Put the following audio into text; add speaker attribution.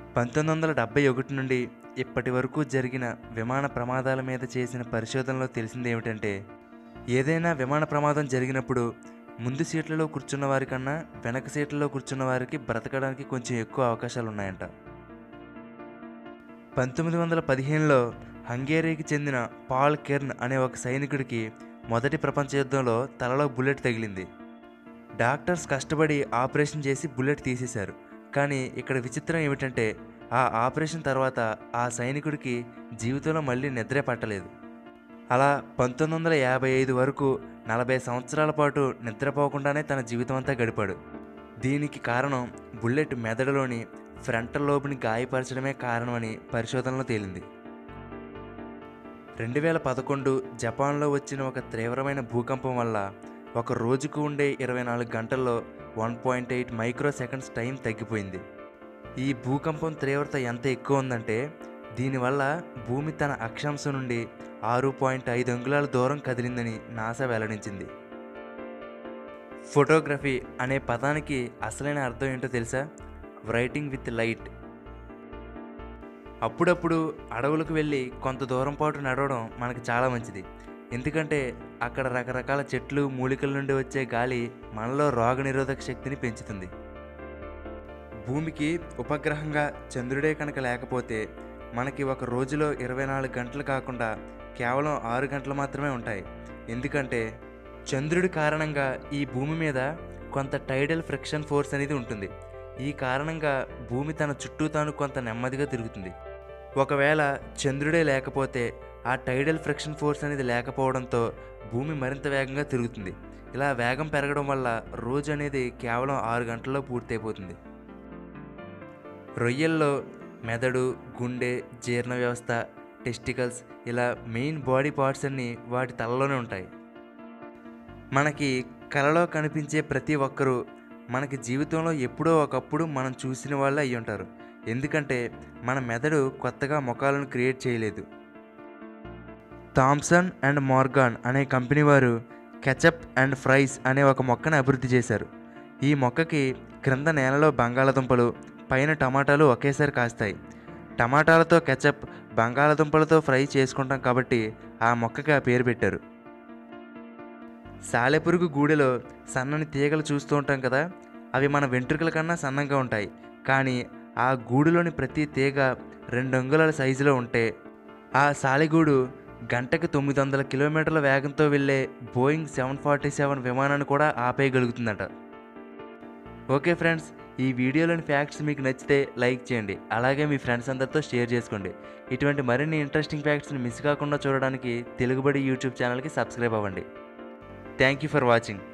Speaker 1: పంతొమ్మిది వందల డెబ్బై ఒకటి నుండి ఇప్పటి వరకు జరిగిన విమాన ప్రమాదాల మీద చేసిన పరిశోధనలో తెలిసింది ఏమిటంటే ఏదైనా విమాన ప్రమాదం జరిగినప్పుడు ముందు సీట్లలో కూర్చున్న వారికన్నా వెనక సీట్లలో కూర్చున్న వారికి బ్రతకడానికి కొంచెం ఎక్కువ అవకాశాలు ఉన్నాయంట పంతొమ్మిది వందల పదిహేనులో హంగేరీకి చెందిన పాల్ కెర్న్ అనే ఒక సైనికుడికి మొదటి ప్రపంచ యుద్ధంలో తలలో బుల్లెట్ తగిలింది డాక్టర్స్ కష్టపడి ఆపరేషన్ చేసి బుల్లెట్ తీసేశారు కానీ ఇక్కడ విచిత్రం ఏమిటంటే ఆ ఆపరేషన్ తర్వాత ఆ సైనికుడికి జీవితంలో మళ్ళీ నిద్రే పట్టలేదు అలా పంతొమ్మిది వందల యాభై ఐదు వరకు నలభై సంవత్సరాల పాటు నిద్రపోకుండానే తన జీవితం అంతా గడిపాడు దీనికి కారణం బుల్లెట్ మెదడులోని ఫ్రంటల్ లోబుని గాయపరచడమే కారణమని పరిశోధనలో తేలింది రెండు వేల పదకొండు జపాన్లో వచ్చిన ఒక తీవ్రమైన భూకంపం వల్ల ఒక రోజుకు ఉండే ఇరవై నాలుగు గంటల్లో one point eight microseconds time తగ్గిపోయింది ఈ భూకంపం తీవ్రత ఎంత ఎక్కువ ఉందంటే దీనివల్ల భూమి తన అక్షాంశం నుండి ఆరు పాయింట్ ఐదు అంగుళాల దూరం కదిలిందని నాసా వెల్లడించింది ఫోటోగ్రఫీ అనే పదానికి అసలైన అర్థం ఏంటో తెలుసా రైటింగ్ విత్ లైట్ అప్పుడప్పుడు అడవులకు వెళ్ళి కొంత దూరం పాటు నడవడం మనకు చాలా మంచిది ఎందుకంటే అక్కడ రకరకాల చెట్లు మూలికల నుండి వచ్చే గాలి మనలో రోగనిరోధక శక్తిని పెంచుతుంది భూమికి ఉపగ్రహంగా చంద్రుడే కనుక లేకపోతే మనకి ఒక రోజులో ఇరవై నాలుగు గంటలు కాకుండా కేవలం ఆరు గంటలు మాత్రమే ఉంటాయి ఎందుకంటే చంద్రుడి కారణంగా ఈ భూమి మీద కొంత టైడల్ ఫ్రిక్షన్ ఫోర్స్ అనేది ఉంటుంది ఈ కారణంగా భూమి తన చుట్టూ తాను కొంత నెమ్మదిగా తిరుగుతుంది ఒకవేళ చంద్రుడే లేకపోతే ఆ టైడల్ ఫ్రిక్షన్ ఫోర్స్ అనేది లేకపోవడంతో భూమి మరింత వేగంగా తిరుగుతుంది ఇలా వేగం పెరగడం వల్ల రోజు అనేది కేవలం ఆరు గంటల్లో పూర్తయిపోతుంది రొయ్యల్లో మెదడు గుండె జీర్ణ వ్యవస్థ టెస్టికల్స్ ఇలా మెయిన్ బాడీ పార్ట్స్ అన్నీ వాటి తలలోనే ఉంటాయి మనకి కలలో కనిపించే ప్రతి ఒక్కరూ మనకి జీవితంలో ఎప్పుడో ఒకప్పుడు మనం చూసిన వాళ్ళే అయి ఉంటారు ఎందుకంటే మన మెదడు కొత్తగా ముఖాలను క్రియేట్ చేయలేదు థామ్సన్ అండ్ మార్గాన్ అనే కంపెనీ వారు కెచప్ అండ్ ఫ్రైస్ అనే ఒక మొక్కను అభివృద్ధి చేశారు ఈ మొక్కకి క్రింద నేలలో బంగాళదుంపలు పైన టమాటాలు ఒకేసారి కాస్తాయి టమాటాలతో కెచప్ బంగాళదుంపలతో ఫ్రై చేసుకుంటాం కాబట్టి ఆ మొక్కకి ఆ పేరు పెట్టారు సాలెపురుగు గూడెలో సన్నని తీగలు చూస్తూ ఉంటాం కదా అవి మన వెంట్రుకల కన్నా సన్నంగా ఉంటాయి కానీ ఆ గూడులోని ప్రతి తీగ రెండు అంగుళాల సైజులో ఉంటే ఆ సాలెగూడు గంటకు తొమ్మిది వందల కిలోమీటర్ల వేగంతో వెళ్ళే బోయింగ్ సెవెన్ ఫార్టీ సెవెన్ విమానాన్ని కూడా ఆపేయగలుగుతుందట ఓకే ఫ్రెండ్స్ ఈ వీడియోలోని ఫ్యాక్ట్స్ మీకు నచ్చితే లైక్ చేయండి అలాగే మీ ఫ్రెండ్స్ అందరితో షేర్ చేసుకోండి ఇటువంటి మరిన్ని ఇంట్రెస్టింగ్ ఫ్యాక్ట్స్ని మిస్ కాకుండా చూడడానికి తెలుగుబడి యూట్యూబ్ ఛానల్కి సబ్స్క్రైబ్ అవ్వండి థ్యాంక్ యూ ఫర్ వాచింగ్